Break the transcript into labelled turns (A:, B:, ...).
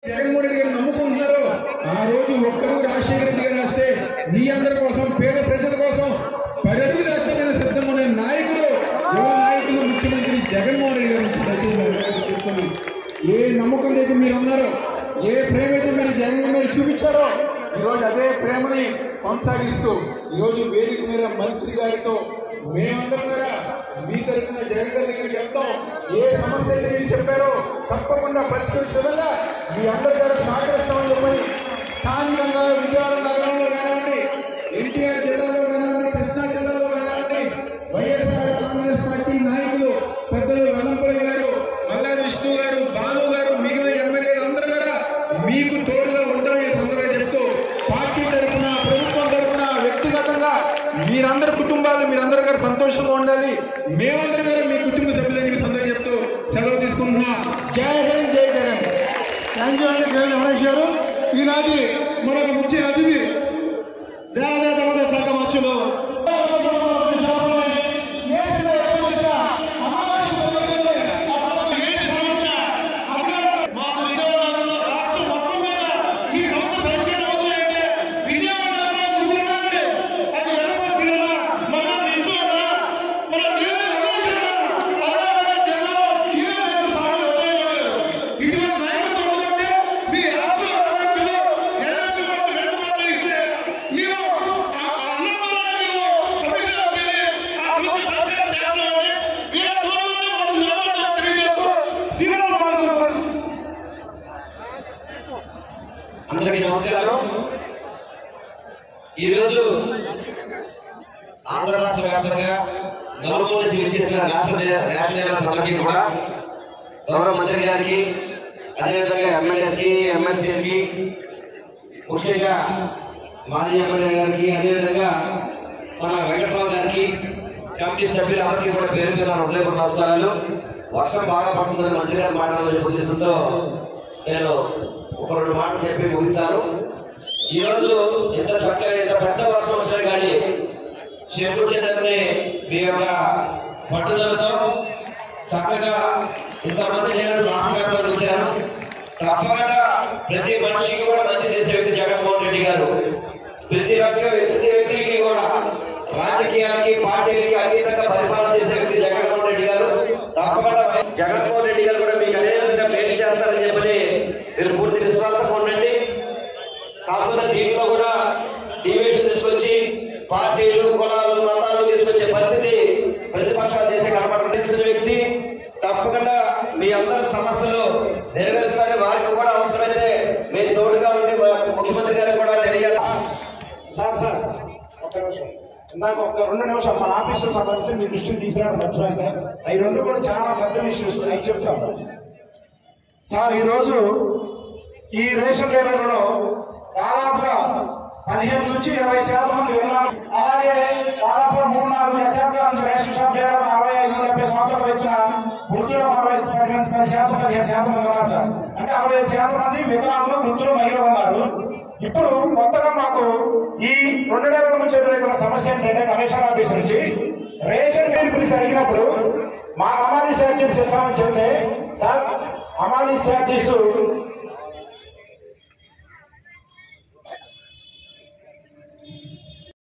A: జగన్మోహన్ రెడ్డి గారు నమ్ముకుంటున్నారో ఆ రోజు ఒక్కరు రాజశేఖర రెడ్డి గారు వస్తే మీ అందరి కోసం పేద ప్రజల కోసం పదడుగు రాష్ట్రంగా సిద్ధంగా ఉన్న నాయకులు యువ నాయకులు ముఖ్యమంత్రి జగన్మోహన్ రెడ్డి గారి నుంచి దయచేసి మీ అందరికీ చెప్తుంది ఏ నమ్మకం అయితే మీరు ఉన్నారో ఏ ప్రేమ అయితే మీరు జగన్ మీద చూపించారో ఈరోజు అదే ప్రేమని కొనసాగిస్తూ ఈరోజు వేదిక మీద మంత్రి గారితో మేమందరం కూడా మీ తరఫున జగన్ గారి దగ్గరికి వెళ్తాం ఏ సమస్య అయితే మీరు చెప్పారో తప్పకుండా పరిష్కరించే విధంగా మీ అందరి గారు సహకరిస్తామని చెప్పని స్థానికంగా విజయవాడ నగరంలో కానివ్వండి ఎన్టీఆర్ జిల్లాలో కానివ్వండి కృష్ణా జిల్లాలో కానివ్వండి వైఎస్ఆర్ కాంగ్రెస్ పార్టీ నాయకులు పెద్దలు వెల్లంపల్లి గారు మల్లారి విష్ణు గారు బాలు గారు మిగిలిన ఎమ్మెల్యేలు అందరూ కూడా మీకు తోడుగా ఉంటామని ఈ సందర్భంగా చెప్తూ పార్టీ తరఫున ప్రభుత్వం తరఫున వ్యక్తిగతంగా మీరందరి కుటుంబాలు మీరందరూ గారు సంతోషంగా ఉండాలి మేమందరం గారు మీ కుటుంబ సభ్యులని మీ సందర్భంగా చెప్తూ సెలవు తీసుకుంటున్నా జై హింద్ జై జగన్
B: థ్యాంక్ యూ అండి కిరణ్ రమేష్ గారు ఈనాటి మరొక ముఖ్య అతిథి దేవాదాయ ధర్మదాయ శాఖ మంత్రులు ఇటువంటి నాయకత్వం ఉందంటే మీ ఆత్మ అభివృద్ధిలో నెరవేర్చుకోవాల్సిన వెనుకబాటు ఇస్తే మీరు ఆ అన్నమానాన్ని కమిషన్ చేయాలి, ఆ సమస్య పరిష్కారం చేయాలని వీళ్ళ తోడుగా మనం నిలబడతాం తెలియజేస్తూ శ్రీరామ మాట్లాడుతున్నారు
C: అందరికీ నమస్కారం ఈరోజు ఆంధ్ర రాష్ట్ర వ్యాప్తంగా నలుమూల నుంచి వచ్చేసిన రాష్ట్ర నేషనల్ అందరికీ కూడా గౌరవ మంత్రి గారికి అదేవిధంగా ఎమ్మెల్యేస్కి ఎమ్మెల్సీలకి ముఖ్యంగా మాజీ ఎమ్మెల్యే గారికి అదేవిధంగా మన వెంకటరావు గారికి కమిటీ సభ్యులందరికీ కూడా పేరుతున్న హృదయపూర్వక నమస్కారాలు వర్షం బాగా పడుతుందని మంత్రి గారు మాట్లాడాలని ఉద్దేశంతో నేను ఒక రెండు మాటలు చెప్పి ముగిస్తాను ఈ రోజు ఇంత చక్కగా ఇంత పెద్ద వర్షం వచ్చినా కానీ చెరుకు చెందని మీ యొక్క పట్టుదలతో చక్కగా ఇంతమంది నేను రాష్ట్ర వ్యాప్తంగా వచ్చాను తప్పకుండా ప్రతి మనిషికి కూడా మంచి చేసే వ్యక్తి జగన్మోహన్ రెడ్డి గారు ప్రతి ఒక్క ప్రతి వ్యక్తికి కూడా రాజకీయాలకి పార్టీలకి అతీతంగా పరిపాలన చేసే వ్యక్తి జగన్మోహన్ రెడ్డి గారు తప్పకుండా జగన్మోహన్ రెడ్డి గారు కూడా మీకు అదే విధంగా మేలు చేస్తారని చెప్పని మీరు పూర్తి విశ్వాసం ఉండండి కాకపోతే దీంట్లో కూడా డివిజన్ తీసుకొచ్చి పార్టీలు కులాలు మతాలు తీసుకొచ్చే పరిస్థితి ప్రతిపక్షాలు చేసే కనపడడం తెలిసిన వ్యక్తి తప్పకుండా మీ అందరి సమస్యలు నెరవేరుస్తారని వారికి కూడా అవసరమైతే మీరు తోడుగా ఉండి మా ముఖ్యమంత్రి గారికి కూడా తెలియజేస్తా
B: సార్ సార్ ఒక్క నిమిషం ఇందాక ఒక రెండు నిమిషాలు మన ఆఫీసులో సంబంధించి మీ దృష్టికి తీసుకురావడం మర్చిపోయాను సార్ అవి రెండు కూడా చాలా పెద్ద ఇష్యూస్ అవి చెప్తాను సార్ ఈరోజు ఈ రేషన్ డీలర్లలో దాదాపుగా పదిహేను నుంచి ఇరవై శాతం మంది విన్నాను అలాగే దాదాపు మూడు నాలుగు దశాబ్దాల నుంచి రేషన్ షాప్ డీలర్ అరవై ఐదు డెబ్బై సంవత్సరాలు వచ్చిన వృద్ధులు అరవై పది మంది పది శాతం పదిహేను శాతం మంది ఉన్నారు సార్ అంటే అరవై ఐదు శాతం మంది వికలాంగులు వృద్ధులు మహిళలు ఉన్నారు ఇప్పుడు కొత్తగా మాకు ఈ రెండు నెలల నుంచి ఎదురవుతున్న సమస్య ఏంటంటే కమిషనర్ ఆఫీస్ నుంచి రేషన్ బిల్ పిలిచి అడిగినప్పుడు మా అమానీ ఛార్జీస్ ఇస్తామని చెప్తే సార్ అమానీ ఛార్జీస్